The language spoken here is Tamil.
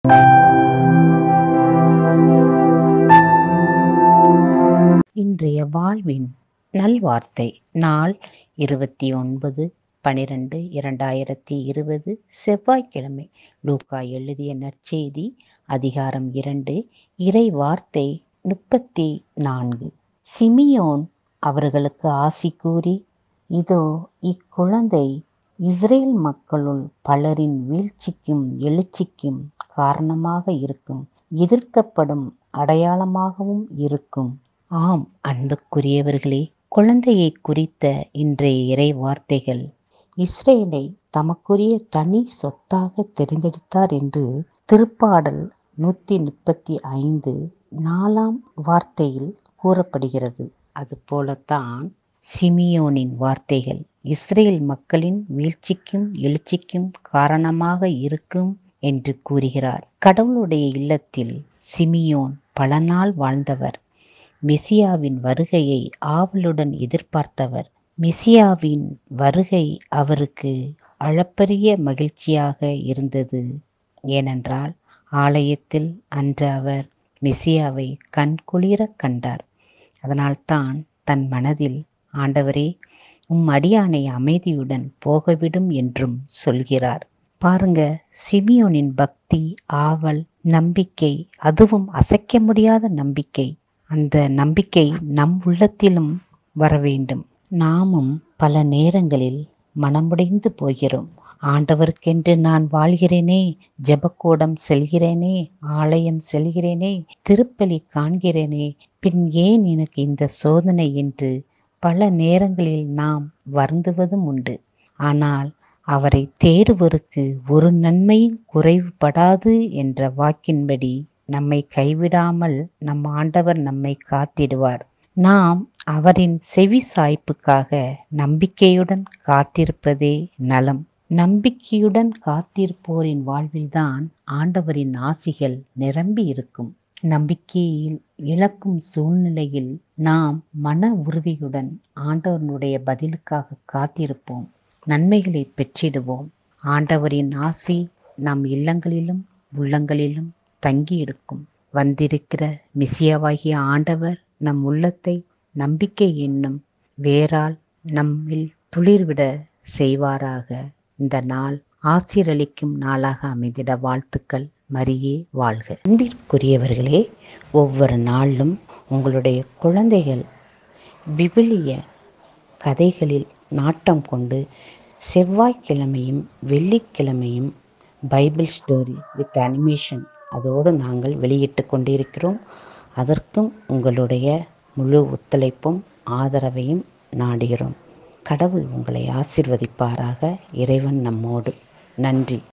இன்றைய வாழ்வின் நல்வார்த்தை நாள் இருபத்தி ஒன்பது பனிரெண்டு இரண்டாயிரத்தி இருபது செவ்வாய்க்கிழமை லூக்கா எழுதிய நற்செய்தி அதிகாரம் இரண்டு இறை வார்த்தை முப்பத்தி நான்கு சிமியோன் அவர்களுக்கு ஆசி கூறி இதோ இக்குழந்தை இஸ்ரேல் மக்களுள் பலரின் வீழ்ச்சிக்கும் எழுச்சிக்கும் காரணமாக இருக்கும் எதிர்க்கப்படும் அடையாளமாகவும் இருக்கும் ஆம் அன்புக்குரியவர்களே குழந்தையை குறித்த இன்றைய இறை வார்த்தைகள் இஸ்ரேலை தமக்குரிய தனி சொத்தாக தெரிந்தெடுத்தார் என்று திருப்பாடல் நூற்றி முப்பத்தி ஐந்து நாலாம் வார்த்தையில் கூறப்படுகிறது அதுபோலத்தான் சிமியோனின் வார்த்தைகள் இஸ்ரேல் மக்களின் வீழ்ச்சிக்கும் எழுச்சிக்கும் காரணமாக இருக்கும் என்று கூறுகிறார் கடவுளுடைய இல்லத்தில் சிமியோன் பல நாள் வாழ்ந்தவர் மெசியாவின் வருகையை ஆவலுடன் எதிர்பார்த்தவர் மெசியாவின் வருகை அவருக்கு அளப்பரிய மகிழ்ச்சியாக இருந்தது ஏனென்றால் ஆலயத்தில் அன்று அவர் மெசியாவை கண்குளிர கண்டார் அதனால்தான் தன் மனதில் ஆண்டவரே உம் அடியானை அமைதியுடன் போகவிடும் என்றும் சொல்கிறார் பாருங்க சிமியோனின் பக்தி ஆவல் நம்பிக்கை அதுவும் அசைக்க முடியாத நம்பிக்கை அந்த நம்பிக்கை நம் உள்ளத்திலும் வர வேண்டும் நாமும் பல நேரங்களில் மனமுடைந்து போகிறோம் ஆண்டவருக்கென்று நான் வாழ்கிறேனே ஜெபக்கூடம் செல்கிறேனே ஆலயம் செல்கிறேனே திருப்பலி காண்கிறேனே பின் ஏன் எனக்கு இந்த சோதனை என்று பல நேரங்களில் நாம் வருந்துவதும் உண்டு ஆனால் அவரை தேடுவருக்கு ஒரு நன்மையும் குறைவுபடாது என்ற வாக்கின்படி நம்மை கைவிடாமல் நம் ஆண்டவர் நம்மை காத்திடுவார் நாம் அவரின் செவி சாய்ப்புக்காக நம்பிக்கையுடன் காத்திருப்பதே நலம் நம்பிக்கையுடன் காத்திருப்போரின் வாழ்வில்தான் ஆண்டவரின் ஆசிகள் நிரம்பி இருக்கும் நம்பிக்கையில் இழக்கும் சூழ்நிலையில் நாம் மன உறுதியுடன் ஆண்டவனுடைய பதிலுக்காக காத்திருப்போம் நன்மைகளை பெற்றிடுவோம் ஆண்டவரின் ஆசி நம் இல்லங்களிலும் உள்ளங்களிலும் தங்கியிருக்கும் வந்திருக்கிற மிசியாவாகிய ஆண்டவர் நம் உள்ளத்தை நம்பிக்கை என்னும் வேறால் நம்மில் துளிர்விட செய்வாராக இந்த நாள் ஆசீரளிக்கும் நாளாக அமைந்திட வாழ்த்துக்கள் மரியே வாழ்க அன்பிற்குரியவர்களே ஒவ்வொரு நாளிலும் உங்களுடைய குழந்தைகள் விவிலிய கதைகளில் நாட்டம் கொண்டு செவ்வாய்க்கிழமையும் வெள்ளிக்கிழமையும் பைபிள் ஸ்டோரி வித் அனிமேஷன் அதோடு நாங்கள் வெளியிட்டு கொண்டிருக்கிறோம் அதற்கும் உங்களுடைய முழு ஒத்துழைப்பும் ஆதரவையும் நாடுகிறோம் கடவுள் உங்களை ஆசிர்வதிப்பாராக இறைவன் நம்மோடு நன்றி